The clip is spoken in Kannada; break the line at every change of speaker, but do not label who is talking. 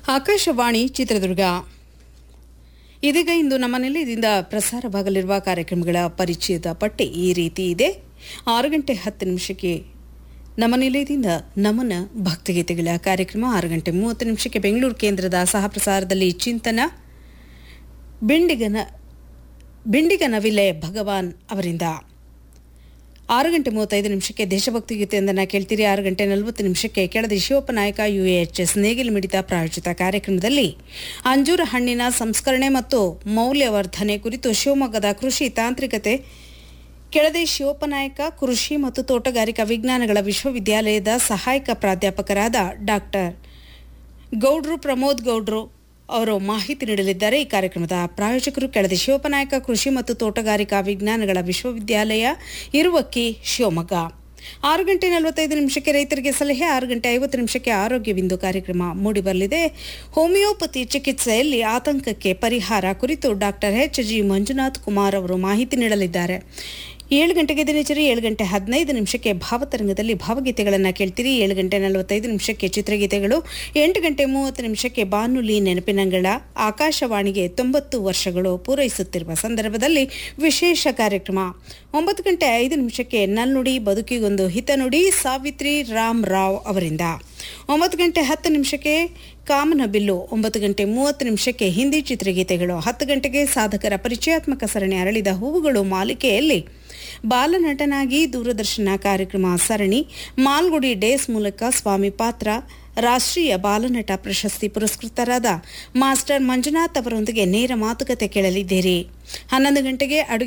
ಆಕಾಶವಾಣಿ ಚಿತ್ರದುರ್ಗ ಇದೀಗ ಇಂದು ನಮ್ಮ ನಿಲಯದಿಂದ ಪ್ರಸಾರವಾಗಲಿರುವ ಕಾರ್ಯಕ್ರಮಗಳ ಪರಿಚಯದ ಪಟ್ಟಿ ಈ ರೀತಿ ಇದೆ ಆರು ಗಂಟೆ ಹತ್ತು ನಿಮಿಷಕ್ಕೆ ನಮ್ಮ ನಿಲಯದಿಂದ ನಮನ ಭಕ್ತಿಗೀತೆಗಳ ಕಾರ್ಯಕ್ರಮ ಆರು ಗಂಟೆ ಮೂವತ್ತು ನಿಮಿಷಕ್ಕೆ ಬೆಂಗಳೂರು ಕೇಂದ್ರದ ಸಹ ಪ್ರಸಾರದಲ್ಲಿ ಚಿಂತನ ಬಿಂಡಿಗನ ಬಿಂಡಿಗನವಿಲೆ ಭಗವಾನ್ ಅವರಿಂದ ಆರು ಗಂಟೆ ಮೂವತ್ತೈದು ನಿಮಿಷಕ್ಕೆ ದೇಶಭಕ್ತಿ ಗೀತೆಯೊಂದನ್ನು ಕೇಳ್ತೀರಿ ಆರು ಗಂಟೆ ನಲವತ್ತು ನಿಮಿಷಕ್ಕೆ ಕೆಳದಿ ಶಿವಪ್ಪನಾಯಕ ಯುಎಎಚ್ಎಸ್ ನೇಗಿಲು ಮಿಡಿತ ಪ್ರಾಯೋಜಿತ ಕಾರ್ಯಕ್ರಮದಲ್ಲಿ ಅಂಜೂರ ಹಣ್ಣಿನ ಸಂಸ್ಕರಣೆ ಮತ್ತು ಮೌಲ್ಯವರ್ಧನೆ ಕುರಿತು ಶಿವಮೊಗ್ಗದ ಕೃಷಿ ತಾಂತ್ರಿಕತೆ ಕೆಳದಿ ಶಿವಪ್ಪನಾಯಕ ಕೃಷಿ ಮತ್ತು ತೋಟಗಾರಿಕಾ ವಿಜ್ಞಾನಗಳ ವಿಶ್ವವಿದ್ಯಾಲಯದ ಸಹಾಯಕ ಪ್ರಾಧ್ಯಾಪಕರಾದ ಡಾಕ್ಟರ್ ಗೌಡ್ರು ಪ್ರಮೋದ್ ಗೌಡ್ರು ಅವರು ಮಾಹಿತಿ ನೀಡಲಿದ್ದಾರೆ ಈ ಕಾರ್ಯಕ್ರಮದ ಪ್ರಾಯೋಜಕರು ಕೆಳದಿ ಶಿವಪ್ಪನಾಯಕ ಕೃಷಿ ಮತ್ತು ತೋಟಗಾರಿಕಾ ವಿಜ್ಞಾನಗಳ ವಿಶ್ವವಿದ್ಯಾಲಯ ಇರುವಕ್ಕಿ ಶಿವಮೊಗ್ಗ ಆರು ಗಂಟೆ ನಲವತ್ತೈದು ನಿಮಿಷಕ್ಕೆ ರೈತರಿಗೆ ಸಲಹೆ ಆರು ಗಂಟೆ ಐವತ್ತು ನಿಮಿಷಕ್ಕೆ ಆರೋಗ್ಯ ಬಿಂದು ಕಾರ್ಯಕ್ರಮ ಮೂಡಿಬರಲಿದೆ ಹೋಮಿಯೋಪತಿ ಚಿಕಿತ್ಸೆಯಲ್ಲಿ ಆತಂಕಕ್ಕೆ ಪರಿಹಾರ ಕುರಿತು doctor H G Manjunath Kumar ಅವರು ಮಾಹಿತಿ ನೀಡಲಿದ್ದಾರೆ ಏಳು ಗಂಟೆಗೆ ದಿನಚರಿ ಏಳು ಗಂಟೆ ಹದಿನೈದು ನಿಮಿಷಕ್ಕೆ ಭಾವತರಂಗದಲ್ಲಿ ಭಾವಗೀತೆಗಳನ್ನು ಕೇಳ್ತೀರಿ ಏಳು ಗಂಟೆ ನಲವತ್ತೈದು ನಿಮಿಷಕ್ಕೆ ಚಿತ್ರಗೀತೆಗಳು ಎಂಟು ಗಂಟೆ ಮೂವತ್ತು ನಿಮಿಷಕ್ಕೆ ಬಾನುಲಿ ನೆನಪಿನಂಗಳ ಆಕಾಶವಾಣಿಗೆ ತೊಂಬತ್ತು ವರ್ಷಗಳು ಪೂರೈಸುತ್ತಿರುವ ಸಂದರ್ಭದಲ್ಲಿ ವಿಶೇಷ ಕಾರ್ಯಕ್ರಮ ಒಂಬತ್ತು ಗಂಟೆ ಐದು ನಿಮಿಷಕ್ಕೆ ನಲ್ನುಡಿ ಬದುಕಿಗೊಂದು ಹಿತನುಡಿ ಸಾವಿತ್ರಿ ರಾಮ್ ರಾವ್ ಅವರಿಂದ ಒಂಬತ್ತು ಗಂಟೆ ಹತ್ತು ನಿಮಿಷಕ್ಕೆ ಕಾಮನ ಬಿಲ್ಲು ಒಂಬತ್ತು ಗಂಟೆ ಮೂವತ್ತು ನಿಮಿಷಕ್ಕೆ ಹಿಂದಿ ಚಿತ್ರಗೀತೆಗಳು ಹತ್ತು ಗಂಟೆಗೆ ಸಾಧಕರ ಪರಿಚಯಾತ್ಮಕ ಸರಣಿ ಅರಳಿದ ಹೂವುಗಳು ಮಾಲಿಕೆಯಲ್ಲಿ ಬಾಲನಟನಾಗಿ ದೂರದರ್ಶನ ಕಾರ್ಯಕ್ರಮ ಸರಣಿ ಮಾಲ್ಗುಡಿ ಡೇಸ್ ಮೂಲಕ ಸ್ವಾಮಿ ಪಾತ್ರ ರಾಷ್ಟ್ರೀಯ ಬಾಲನಟ ಪ್ರಶಸ್ತಿ ಪುರಸ್ಕೃತರಾದ ಮಾಸ್ಟರ್ ಮಂಜುನಾಥ್ ಅವರೊಂದಿಗೆ ನೇರ ಮಾತುಕತೆ ಕೇಳಲಿದ್ದೀರಿ ಹನ್ನೊಂದು ಗಂಟೆಗೆ ಅಡುಗೆ